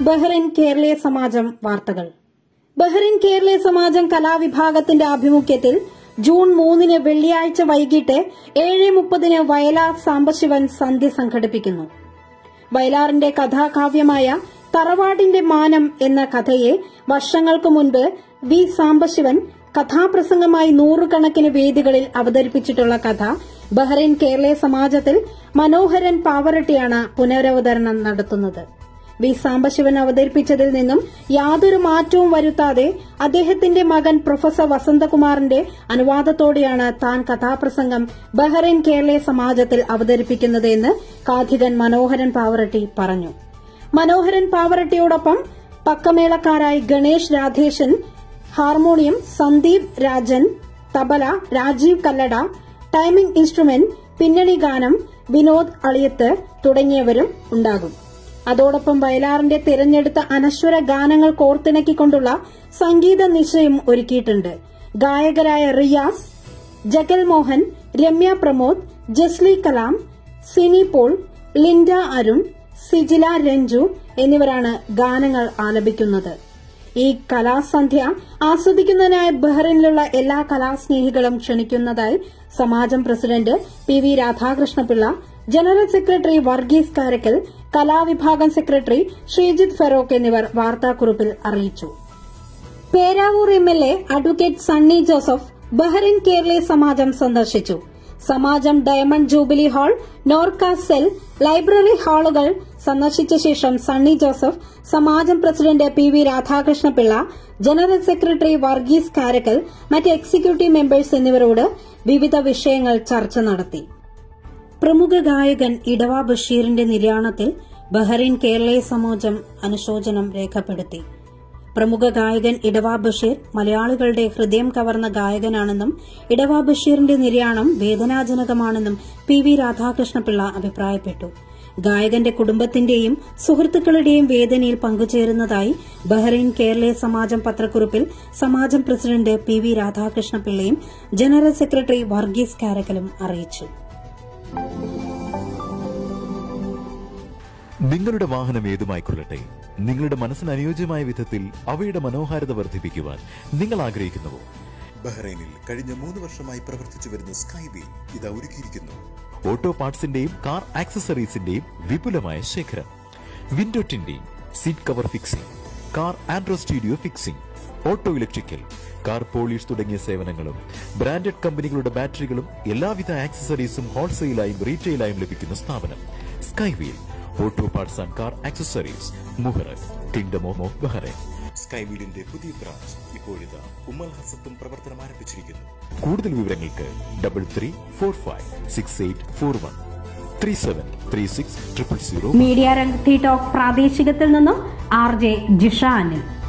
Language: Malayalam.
ബഹ്റിൻ കേരളീയ സമാജം വാർത്തകൾ ബഹ്റിൻ കേരളീയ സമാജം കലാവിഭാഗത്തിന്റെ ആഭിമുഖ്യത്തിൽ ജൂൺ മൂന്നിന് വെള്ളിയാഴ്ച വൈകിട്ട് ഏഴ് മുപ്പതിന് വയലാർ സാംബശിവൻ സന്ധ്യ സംഘടിപ്പിക്കുന്നു വയലാറിന്റെ കഥാകാവ്യമായ തറവാടിന്റെ മാനം എന്ന കഥയെ വർഷങ്ങൾക്ക് മുൻപ് വി സാംബശിവൻ കഥാപ്രസംഗമായി നൂറുകണക്കിന് വേദികളിൽ അവതരിപ്പിച്ചിട്ടുള്ള കഥ ബഹ്റൈൻ കേരളീയ സമാജത്തിൽ മനോഹരൻ പാവറട്ടിയാണ് പുനരവതരണം നടത്തുന്നത് വി സാംബശിവൻ അവതരിപ്പിച്ചതിൽ നിന്നും യാതൊരു മാറ്റവും വരുത്താതെ അദ്ദേഹത്തിന്റെ മകൻ പ്രൊഫസർ വസന്തകുമാറിന്റെ അനുവാദത്തോടെയാണ് താൻ കഥാപ്രസംഗം ബഹ്റൈൻ കേരളീയ സമാജത്തിൽ അവതരിപ്പിക്കുന്നത് എന്ന് കാഥികൻ മനോഹരൻ പാവറട്ടി പറഞ്ഞു മനോഹരൻ പാവറട്ടിയോടൊപ്പം പക്കമേളക്കാരായി Ganesh Radheshan harmonium Sandeep Rajan tabla Rajeev Kallada timing instrument പിന്നണി ഗാനം വിനോദ് അളിയത്ത് തുടങ്ങിയവരും ഉണ്ടാകും അതോടൊപ്പം വയലാറിന്റെ തിരഞ്ഞെടുത്ത അനശ്വര ഗാനങ്ങൾ കോർത്തിണക്കിക്കൊണ്ടുള്ള സംഗീത നിശയും ഒരുക്കിയിട്ടുണ്ട് ഗായകരായ റിയാസ് ജഗൽ മോഹൻ രമ്യ പ്രമോദ് ജസ്ലി കലാം സിനി പോൾ ലിൻഡ അരുൺ സിജില രഞ്ജു എന്നിവരാണ് ഗാനങ്ങൾ ആലപിക്കുന്നത് ഈ കലാസന്ധ്യ ആസ്വദിക്കുന്നതിനായി ബഹ്റിനിലുള്ള എല്ലാ കലാസ്നേഹികളും ക്ഷണിക്കുന്നതായി Samajam president P V Radhakrishnapillai general secretary Varghese Karakkal കലാവിഭാഗം സെക്രട്ടറി ശ്രീജിത്ത് ഫെറോക്ക് എന്നിവർ വാർത്താക്കുറിപ്പിൽ അറിയിച്ചു Peravoor M L A advocate Sunny Joseph Bahrain Keraleeya Samajam സന്ദർശിച്ചു Samajam diamond jubilee hall Norka cell library ഹാളുകൾ സന്ദർശിച്ച ശേഷം Sunny Joseph Samajam president P V Radhakrishnapillai general secretary Varghese Karakkal മറ്റ് എക്സിക്യൂട്ടീവ് മെമ്പേഴ്സ് എന്നിവരോട് വിവിധ വിഷയങ്ങൾ ചർച്ച നടത്തി പ്രമുഖ ഗായകൻ ഇടവ ബഷീറിന്റെ നിര്യാണത്തിൽ ബഹ്റൈൻ കേരളീയ സമാജം അനുശോചനം രേഖപ്പെടുത്തി പ്രമുഖ ഗായകൻ ഇടവ ബഷീർ മലയാളികളുടെ ഹൃദയം കവർന്ന ഗായകനാണെന്നും ഇടവ ബഷീറിന്റെ നിര്യാണം വേദനാജനകമാണെന്നും പി വി രാധാകൃഷ്ണപിള്ള അഭിപ്രായപ്പെട്ടു ഗായകന്റെ കുടുംബത്തിന്റെയും സുഹൃത്തുക്കളുടെയും വേദനയിൽ പങ്കുചേരുന്നതായി ബഹ്റൈൻ കേരളീയ സമാജം പത്രക്കുറിപ്പിൽ സമാജം പ്രസിഡന്റ് പി വി രാധാകൃഷ്ണപിള്ളയും ജനറൽ സെക്രട്ടറി വർഗീസ് കാരക്കലും അറിയിച്ചു നിങ്ങളുടെ വാഹനം ഏതുമായിക്കൊള്ളട്ടെ നിങ്ങളുടെ മനസ്സിന് അനുയോജ്യമായ വിധത്തിൽ അവയുടെ മനോഹാരിത വർദ്ധിപ്പിക്കുവാൻ നിങ്ങൾ ആഗ്രഹിക്കുന്നുവോ ബഹ്റൈനിൽ കഴിഞ്ഞ മൂന്ന് വർഷമായി പ്രവർത്തിച്ചു വരുന്ന സ്കൈവേ ഇത് ഒരുക്കിയിരിക്കുന്നു ഓട്ടോ പാർട്സിന്റെയും കാർ ആക്സസറീസിന്റെയും വിപുലമായ ശേഖരം window tinting seat cover fixing car android stereo fixing auto electrical car polish തുടങ്ങിയ സേവനങ്ങളും ബ്രാൻഡഡ് കമ്പനികളുടെ ബാറ്ററികളും എല്ലാവിധ ആക്സസറീസും ഹോൾസെയിലായും റീറ്റെയിലായും ലഭിക്കുന്ന സ്ഥാപനം Skywheel auto parts and car accessories Muharraq kingdom of Bahrain സ്കൈവീലിന്റെ പുതിയ ബ്രാഞ്ച് ഇപ്പോഴിതാ ഉമ്മൽ ഹസത്തും പ്രവർത്തനം ആരംഭിച്ചിരിക്കുന്നു കൂടുതൽ വിവരങ്ങൾക്ക് double three four five six eight four one three seven three six triple zero media Rang talk പ്രാദേശികത്തിൽ നിന്നും ആർ ജെ ജിഷ അനിൽ